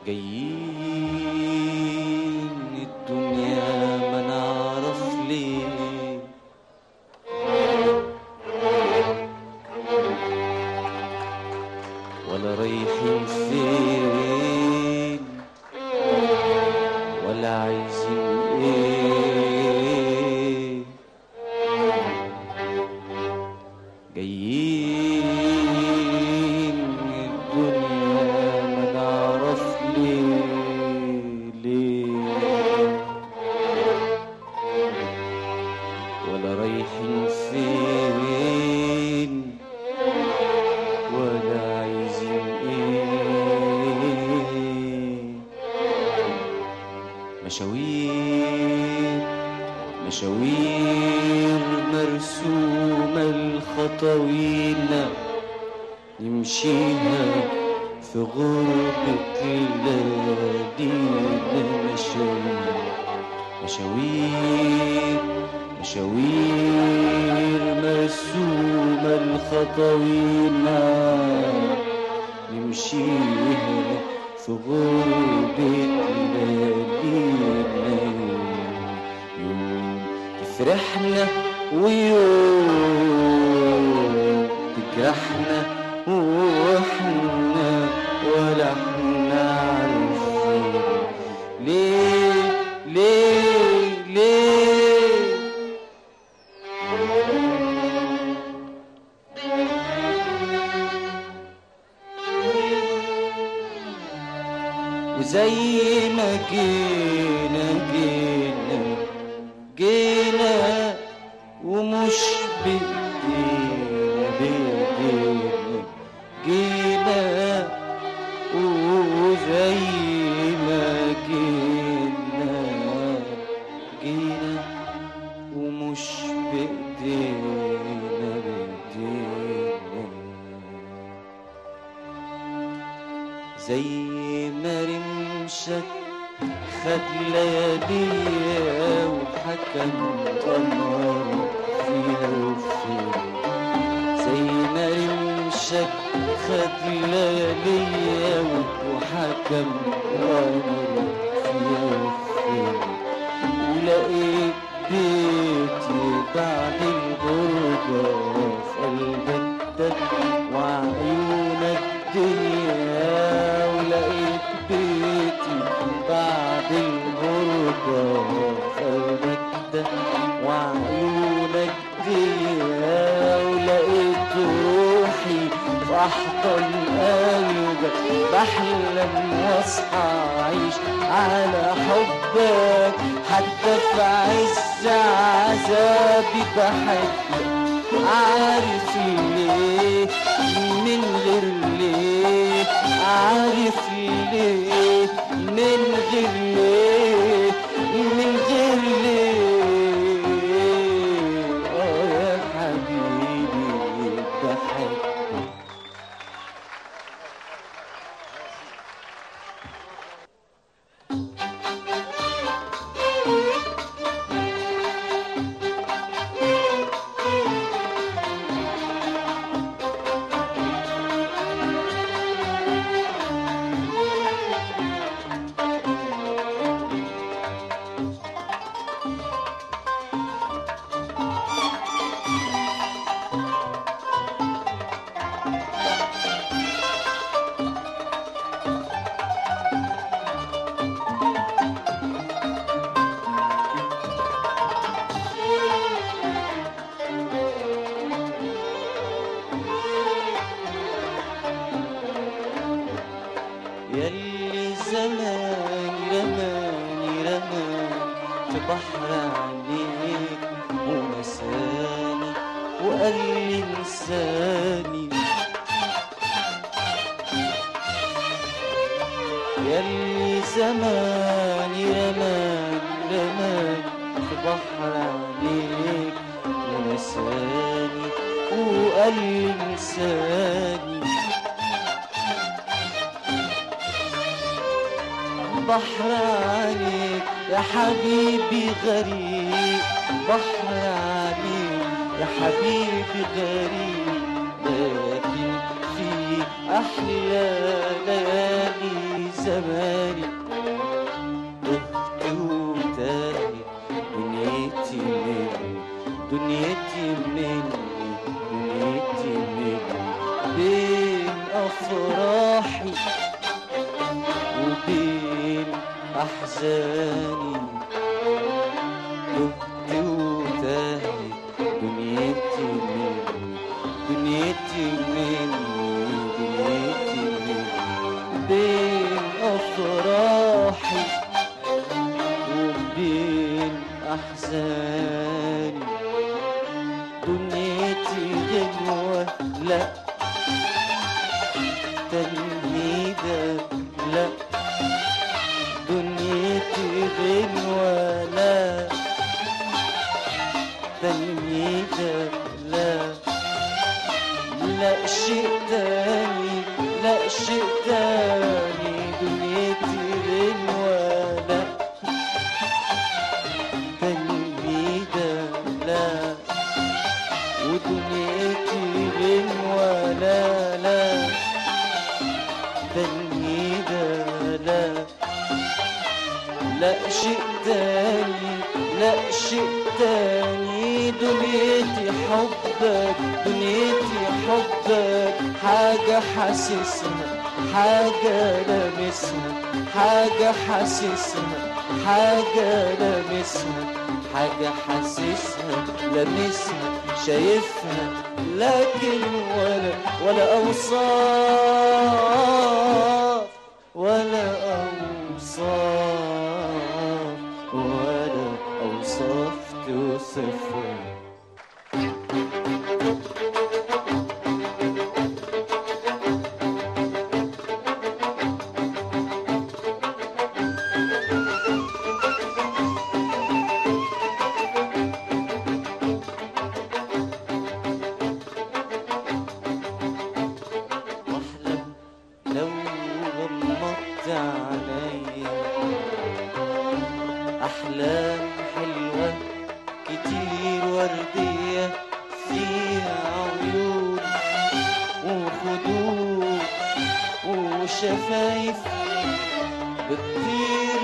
جايين الدنيا ما نعرف ليه ولا رايحين فين ولا عايزين ايه جايين الدنيا ما نعرف ليه ليه ولا رايحين فين ولا عايزين ايه مشاوير مشاوير مرسومة الخطاوينا نمشيها في غربة ليالينا مشاوير مشاوير مشاوير مرسومة الخطاوينا نمشيها في غربة ليالينا يوم تفرحنا ويوم تجرحنا واحنا ولا احنا عارفين ليه ليه ليه وزي ما جينا جينا جينا ومش بإيدينا بإيدينا جينا وزي ما جينا جينا ومش بإيدينا بإيدينا زي ما رمشك خد لياليا وحكم قمر فيها وفيها زي ما رمشك خد لياليا وحكم قمر فيها وفيها ولقيت بيتي بعد الغربة في قلبك ده وعيونك دنيا ولقيت بيتي بعد الغربة في قلبك ده وعيونك دنيا ولقيت روحي في أحضن قلبك بحلم واصحى أعيش على حبك حتى في عز عذابي بحبك عارف ليه من غير ليه عارف ليه من غير ليه من غير ليه اه يا حبيبي بحبك يلي زمان رماني رماني في بحر عينيك ونساني وقال لي انساني يلي زماني رماني رماني في بحر عينيك ونساني وقال لي انساني بحر عليك يا حبيبي غريب بحر عليك يا حبيبي غريب لكن في أحلى ليالي زماني تهت وتاهت دنيتي مني دنيتي مني دنيتي مني بين أفراحي وبين أحزاني تهت وتاهت دنيتي مني دنيتي مني دنيتي مني بين أفراحي وبين أحزاني دنيتي غنوة لا تنهيدة لا دنيتي غنوة لا تنهيدة لا لا شيء تاني لا شيء تاني دنيتي غنوة لا تلميذة لا ودنيتي غنوة لا لا تلميذة لا لا شيء تاني لا شيء تاني دنيتي حبك دنيتي حبك حاجة حاسسها حاجة لامسها حاجة حاسسها حاجة لامسها حاجة حاسسها لامسها شايفها لكن ولا ولا أوصاف ولا أوصاف ولا أوصاف توصفها واحلم لو غمضت عليا احلام حلوه كتير ورديه فيها عيون وخدود وشفايف بتطير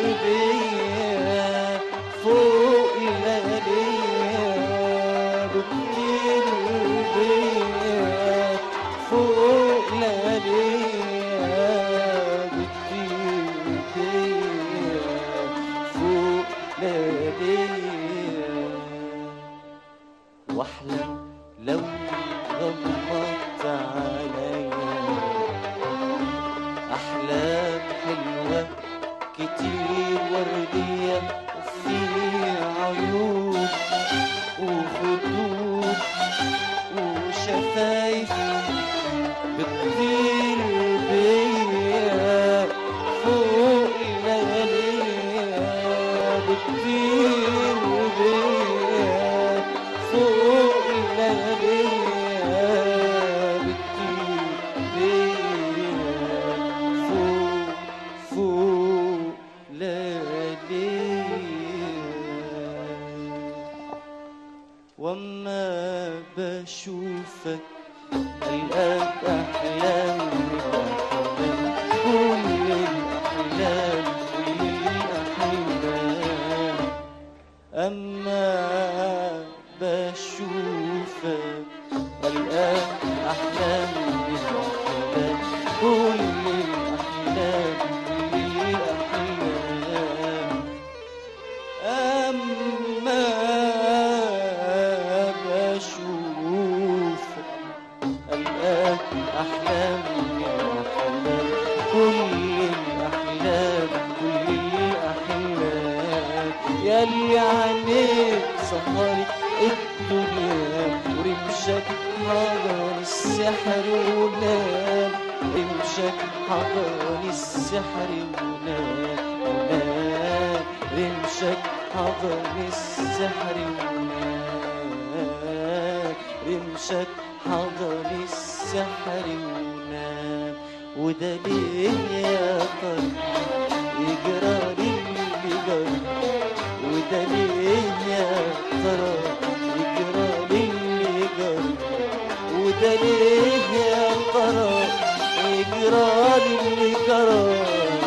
بيا فوق الليالية بتطير بيا فوق ليالية بتطير بيا فوق ليالية واحلم لو غمضت عليا احلام حلوه كتير ورديه وفيها عيون وخدود وشفايف بتطير بيا فوق الليالية بتطير بيا فوق الليالية بتطير بيا فوق فوق ليالية وما بشوفك الآن أحلام الأحلام كل الأحلام كل الأحلام أما بشوفك الآن أحلام الأحلام كل الأحلام كل الأحلام أما بشوفك الآن أحلام يا أحلام كل الأحلام كل الأحلام ياللي عينيك سهرت الدنيا ورمشك حضن السحر ونام رمشك حضن السحر ونام ونام رمشك حضن السحر ونام رمشك حضن السحر ونام وده ليه يا طريق يجرى اللي جرى وده ليه يا ترى يجرى اللي جرى وده ليه يا ترى يجرى اللي جرى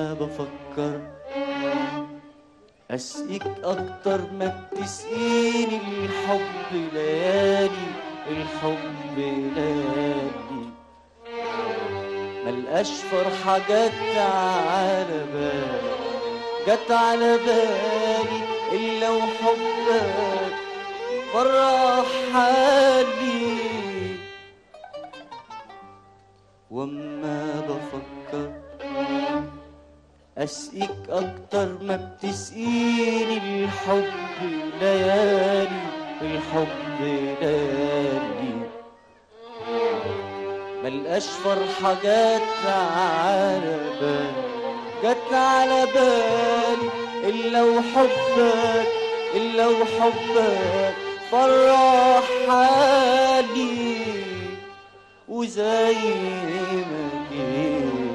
واما بفكر اسقيك اكتر ما بتسقيني الحب ليالي الحب ليالي ملقاش فرحة جت على بالي جت على بالي إلا وحبك فرح حالي واما بفكر اسقيك اكتر ما بتسقيني الحب ليالي الحب ليالي ملقاش فرحة جت على بالي جت على بالي إلا وحبك إلا وحبك فرح حالي وزي ما جينا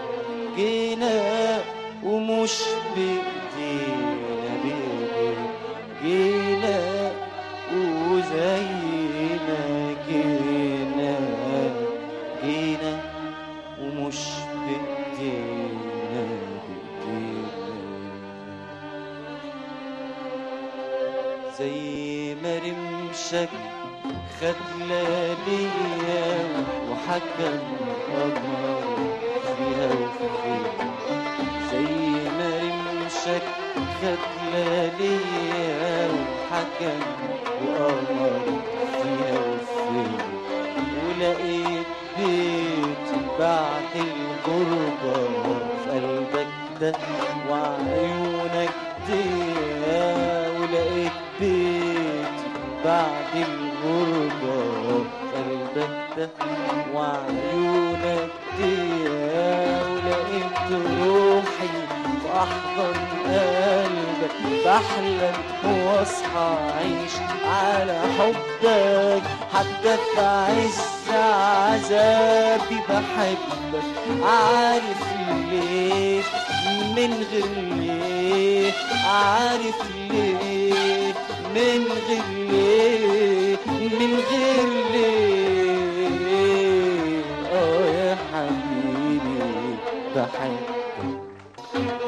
جينا ومش بإيدينا بإيدينا جينا وزي ما جينا جينا ومش بإيدينا بإيدينا زي ما رمشك خد لياليا وحكم قمر فيها وفيها زي ما رمشك خد لياليا وحكم وقمر فيها وفيها ولقيت بيت بعد الغربة في قلبك ده وعيونك دي ولقيت بيت بعد الغربة في قلبك ده وعيونك دي ولقيت روحي في أحضن قلبك بحلم واصحى أعيش على حبك حتى في عز عذابي بحبك عارف ليه من غير ليه عارف ليه من غير ليه من غير ليه اه يا حبيبي بحبك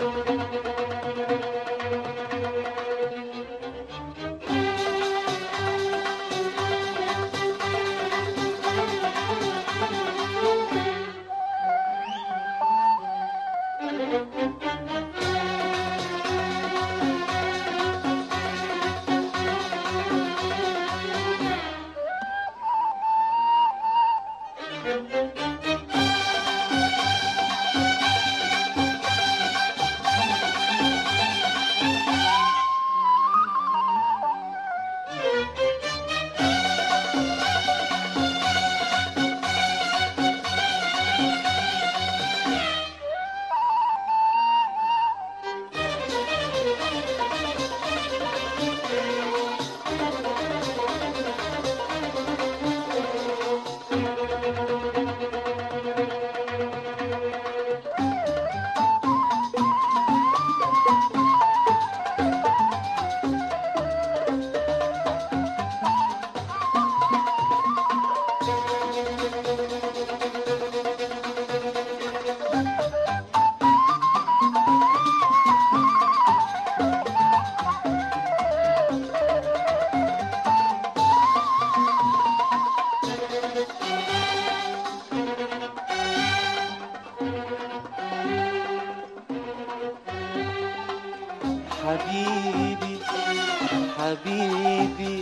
حبيبي حبيبي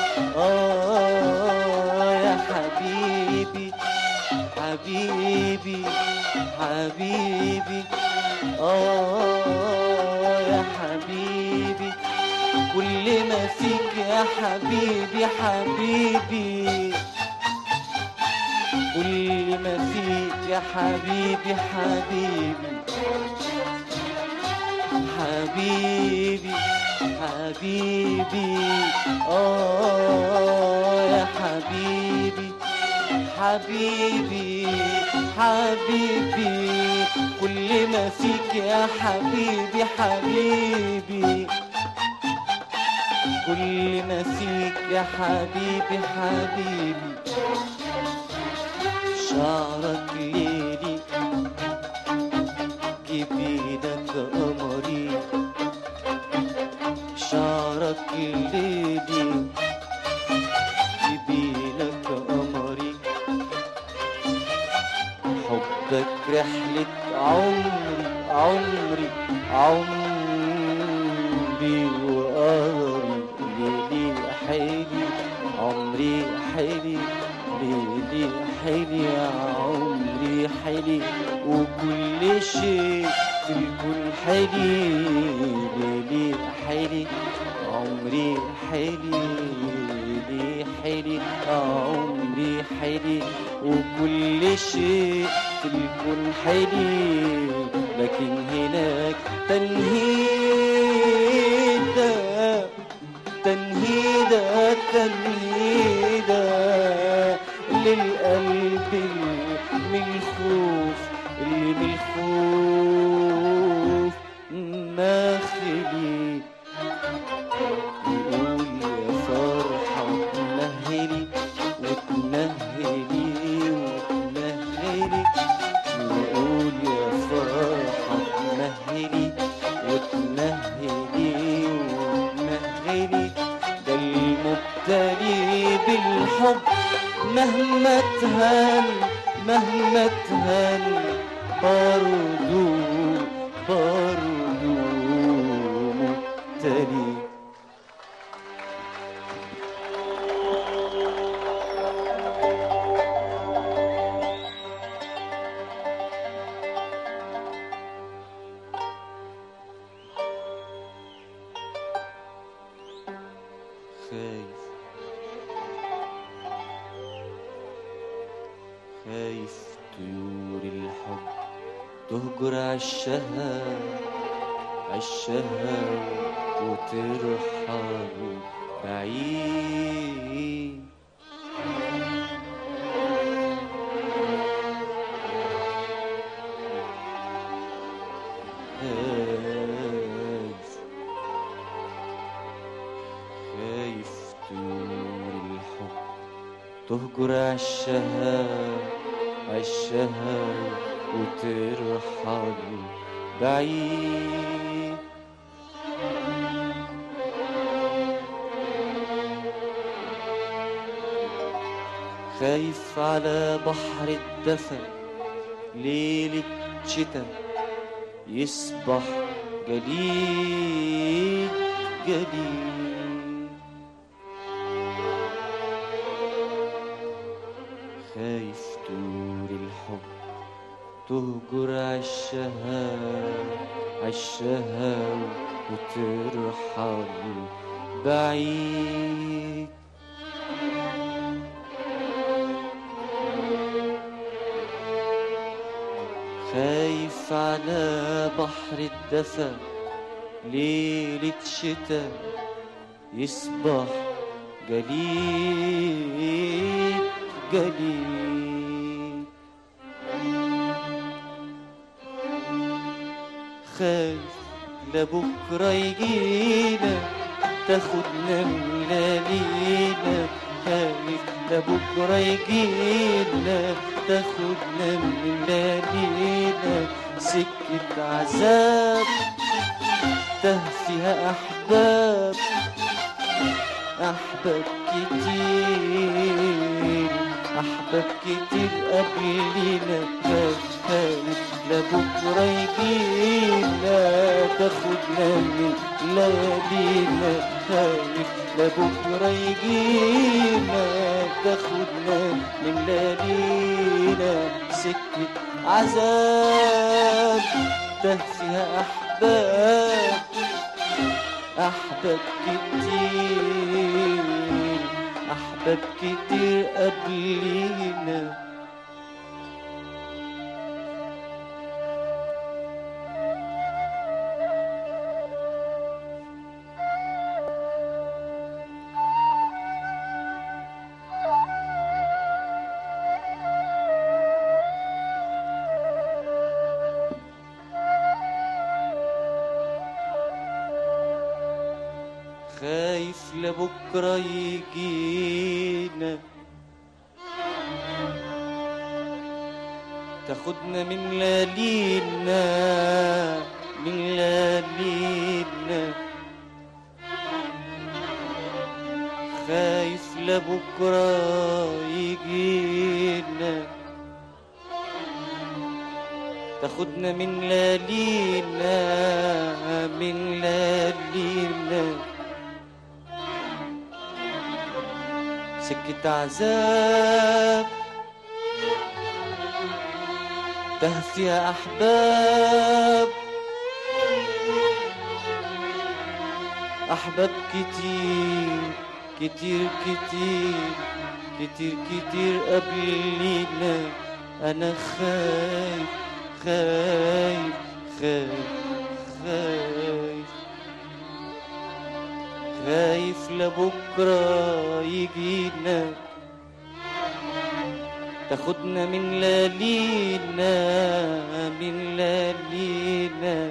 آه يا حبيبي حبيبي حبيبي آه يا حبيبي كل ما فيك يا حبيبي حبيبي كل ما فيك يا حبيبي حبيبي حبيبي حبيبي آه يا حبيبي حبيبي حبيبي كل ما فيك يا حبيبي حبيبي كل ما فيك يا حبيبي حبيبي شعرك ليلي عمري عمري وقاري ليلي حيلي عمري حيلي ليلي حيلي يا عمري حيلي وكل شيء في الكون حيلي ليلي حيلي عمري حيلي ليلي حيلي عمري حيلي وكل شيء في الكون حيلي لكن هناك تنهيدة تنهيدة تنهيدة للقلب اللي من الخوف اللي من الخوف ناخلي يقول يا فرحة تنهلي وتنهلي وتنهلي يقول يا فرحة تنهلي وتنهلي وتنهلي ده المبتلي بالحب مهما تهان مهما تهان برضو برضو مبتلي خايف خايف طيور الحب تهجر عشها عشها وترحل بعيد خايف خايف طيور الحب تهجر عشها عشها وترحل بعيد خايف على بحر الدفا ليلة شتا يصبح جليد جليد خايف طول الحب تهجر عشها عشها وترحل بعيد خايف على بحر الدفا ليلة شتا يصبح جليد جليد خايف لبكرة يجينا تاخدنا من ليالينا خايف لبكرة يجينا تاخدنا من ليالينا سكة عذاب تاه فيها أحباب أحباب كتير أحباب كتير قبلنا خايف خايف لبكرة يجينا تاخدنا من ليالينا خايف لبكرة يجينا تاخدنا من ليالينا سكة عذاب تاه فيها أحباب أحباب كتير أحباب كتير قبلينا خايف لبكرة يجينا تاخدنا من ليالينا من ليالينا خايف لبكرة يجينا تاخدنا من ليالينا من ليالينا سكة عذاب تهف يا أحباب أحباب كتير كتير كتير كتير كتير قبلينا أنا خايف خايف خايف خايف خايف لبكرة يجينا تاخدنا من ليالينا من ليالينا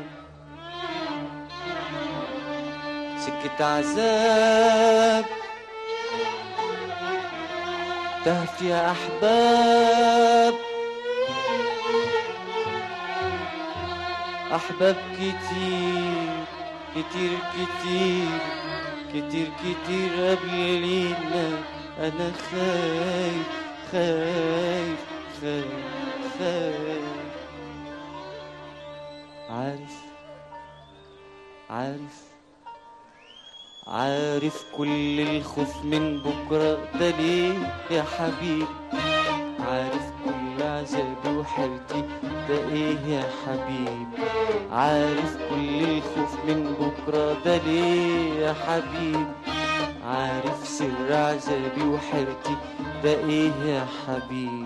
سكة عذاب تهف يا أحباب أحباب كتير كتير كتير كتير كتير قبلينا أنا خايف خايف خايف خايف عارف عارف عارف كل الخوف من بكرة ده ليه يا حبيبي عارف كل عذابي وحيرتي ده ايه يا حبيبي عارف كل الخوف من بكرة ده ليه يا حبيبي عارف سر عذابي وحيرتي ده ايه يا حبيبي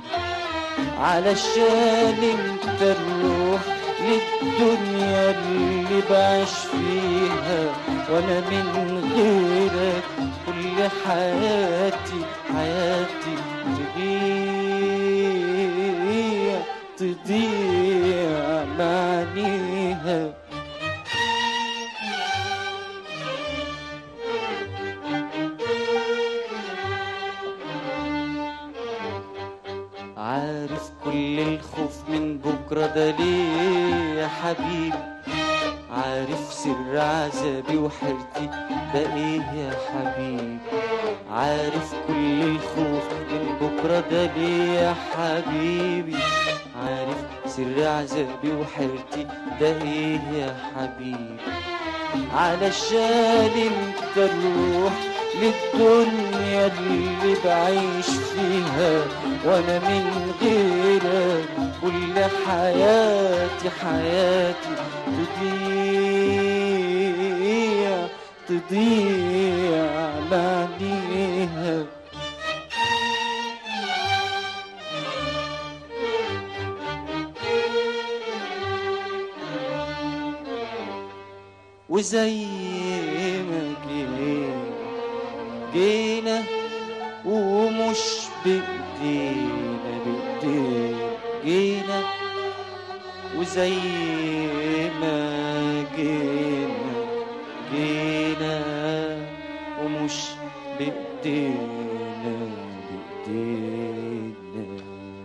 علشان انت الروح للدنيا اللي بعيش فيها وانا من غيرك كل حياتي حياتي تضيع تضيع معنيها عارف كل الخوف من بكرة ده ليه يا حبيبي عارف سر عذابي وحيرتي ده ايه يا حبيبي عارف كل الخوف من بكرة ده ليه يا حبيبي عارف سر عذابي وحيرتي ده ايه يا حبيبي علشان انت الروح للدنيا اللي بعيش فيها وانا من غيرك كل حياتي حياتي تضيع تضيع بعديها وزي ما جينا جينا ومش بإيدينا بإيدينا جينا وزي ما جينا جينا ومش بإيدينا بإيدينا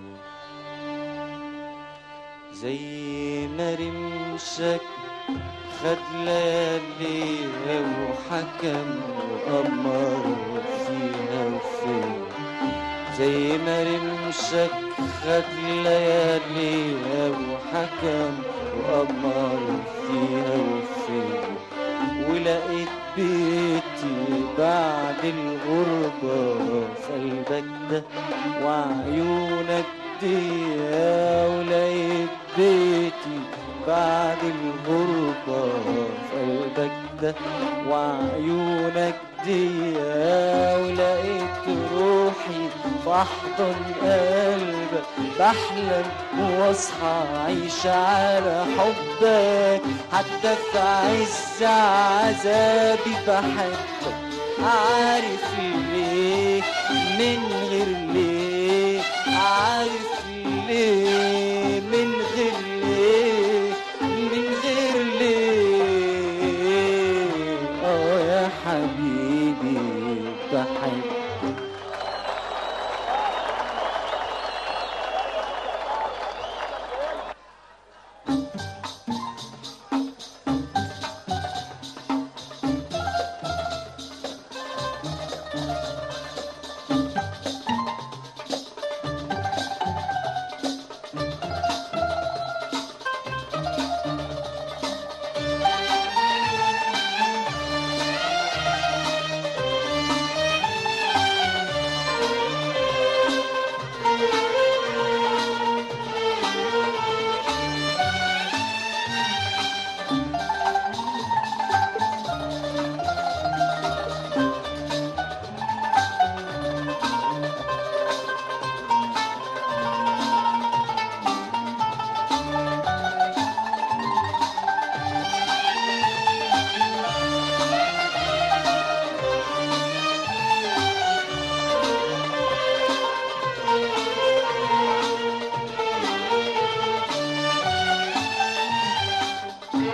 زي ما رمشك خد لياليها وحكم وأمر فيها وفين زي ما رمشك خد لياليها وحكم وأمر فيها وفين ولقيت بيتي بعد الغربة في قلبك ده وعيونك دي ولقيت بيتي بعد الغربة في قلبك ده وعيونك دي ولقيت روحي في أحضن قلبك بحلم واصحى عيش على حبك حتى في عز عذابي بحبك عارف ليه من غير ليه عارف ليه من غير ليه من غير ليه اه يا حبيبي بحبك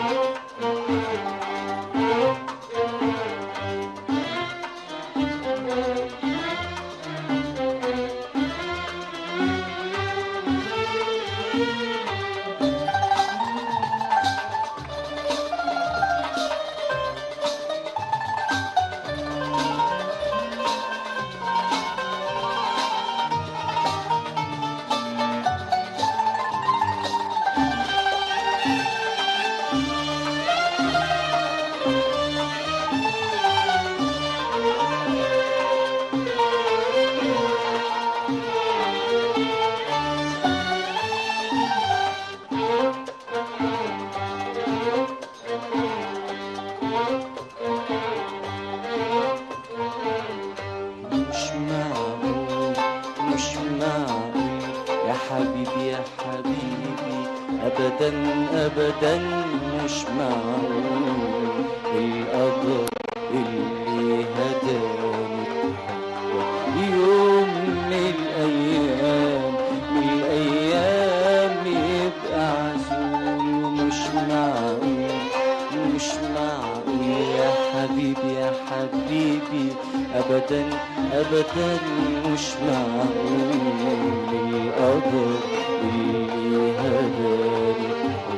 مش معقول مش معقول يا حبيبي يا حبيبي ابدا ابدا مش معقول القدر اللي هداني يوم من الايام من الايام يبقى عزول مش معقول مش معقول يا حبيبي يا حبيبي ابدا ابدا مش معقول القدر اللي هداني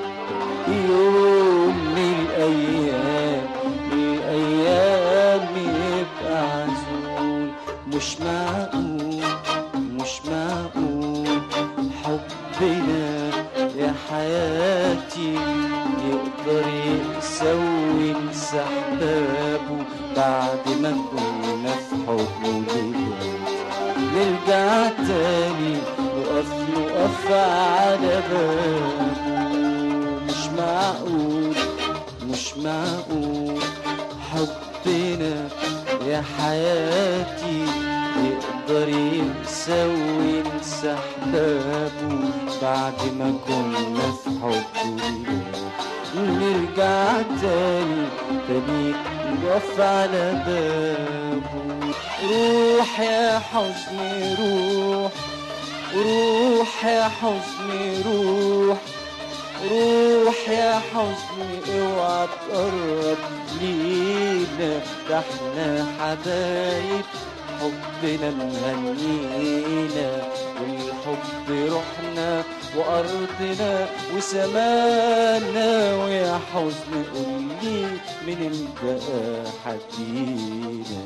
يوم من الايام من الايام يبقى عزول مش معقول مش معقول حبنا يا حياتي يقدر يسوي احبابه بعد ما كنا في حضنه دلوقتي نرجع تاني نقف نقف على بابه مش معقول مش معقول حبنا يا حياتي يقدر يسوي احبابه بعد ما كنا في حبه نرجع تاني تاني نقف على بابه روح يا حزني روح روح يا حزني روح روح يا حزني اوعى تقرب لينا ده احنا حبايب حبنا مهنينا والحب روحنا وارضنا وسمانا ويا حزن قولي من بقى حكينا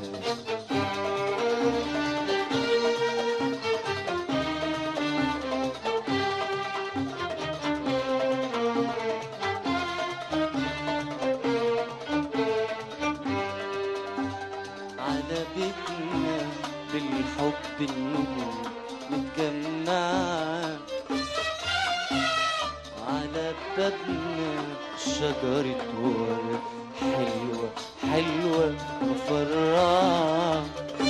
على بيتنا بالحب النجوم متجمعة على بابنا شجرة ورد حلوة حلوة مفرعة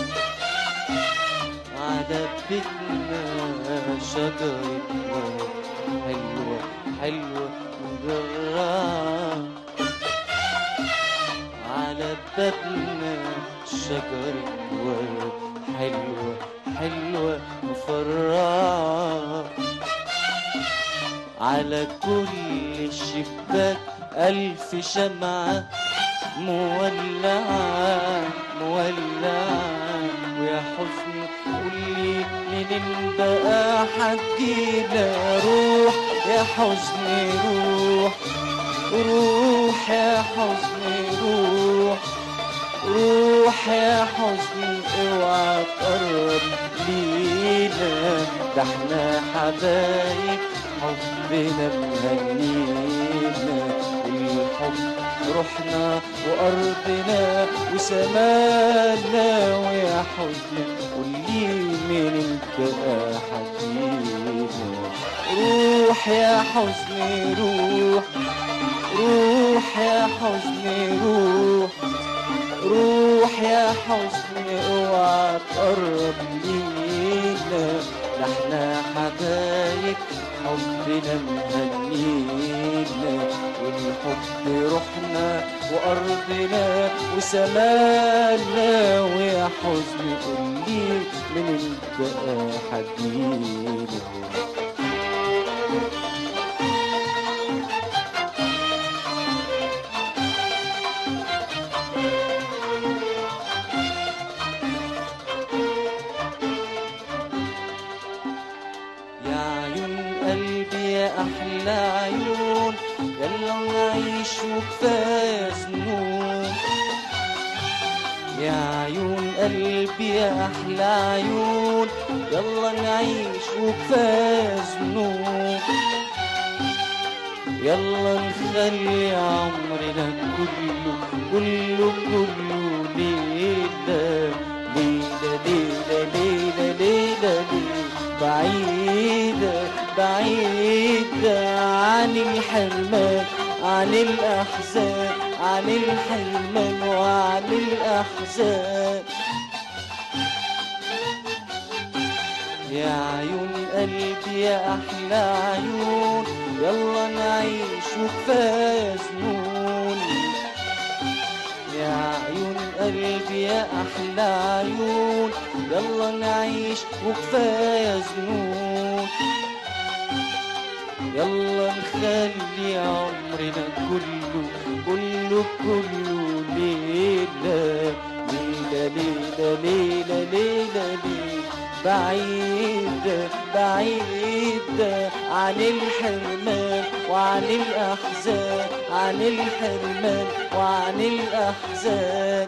على بيتنا شجرة ورد حلوة حلوة مجرعة على بابنا شجرة ورد حلوة حلوة مفرعة على كل شباك ألف شمعة مولعة مولعة ويا حزن قولي منين بقى حجينا روح يا حزن روح روح يا حزن روح روح يا حزن اوعى تقرب لينا ده احنا حبايب حبنا مهنينا الحب روحنا وارضنا وسمانا ويا حزن قولي من بقى حكينا روح يا حزن روح روح يا حزن روح روح يا حزن اوعى تقرب لينا ده احنا حبايب حبنا مهنينا والحب روحنا وارضنا وسمانا ويا حزن قولي من بقى حبيبنا وكفاية ذنوب يا عيون قلبي يا أحلى عيون يلا نعيش وكفاية ذنوب يلا نخلي عمرنا كله كله كله ليلة ليلة ليلة ليلة ليلة ليلة بعيدة بعيدة عن الحرمان عن الأحزان عن الحرمان وعن الأحزان يا عيون قلبي يا أحلى عيون يلا نعيش وكفاية ذنون يا عيون قلبي يا أحلى عيون يلا نعيش وكفاية ذنون يلا نخلي عمرنا كله كله كله ليلة ليلة ليلة ليلة ليلة ليلة بعيدة بعيدة عن الحرمان وعن الأحزان عن الحرمان وعن الأحزان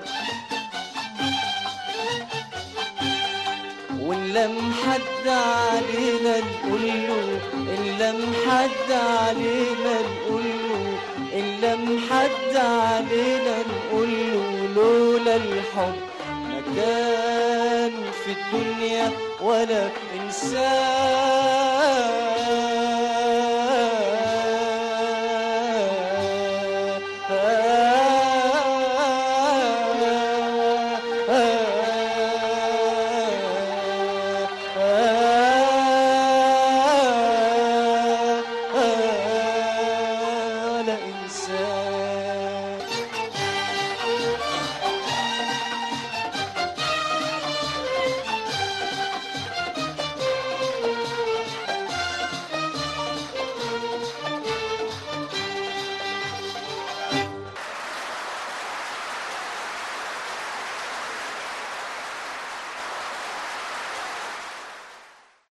وإن لم حد علينا نقول له إن لم حد علينا نقول له إن لم حد علينا نقول له لولا الحب ما كان في الدنيا ولا إنسان